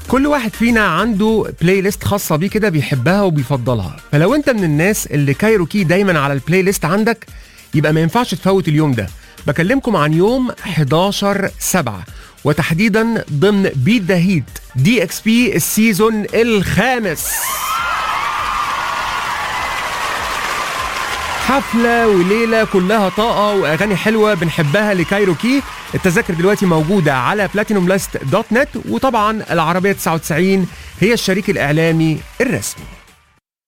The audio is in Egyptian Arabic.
كل واحد فينا عنده بلاي ليست خاصة بيه كده بيحبها وبيفضلها فلو انت من الناس اللي كايروكي دايما على البلاي ليست عندك يبقى ما ينفعش تفوت اليوم ده بكلمكم عن يوم 11 7 وتحديدا ضمن بيت ذا هيت دي اكس بي السيزون الخامس حفلة وليلة كلها طاقة وأغاني حلوة بنحبها لكايروكي التذاكر دلوقتي موجودة على بلاتينوم لاست دوت نت وطبعا العربية 99 هي الشريك الإعلامي الرسمي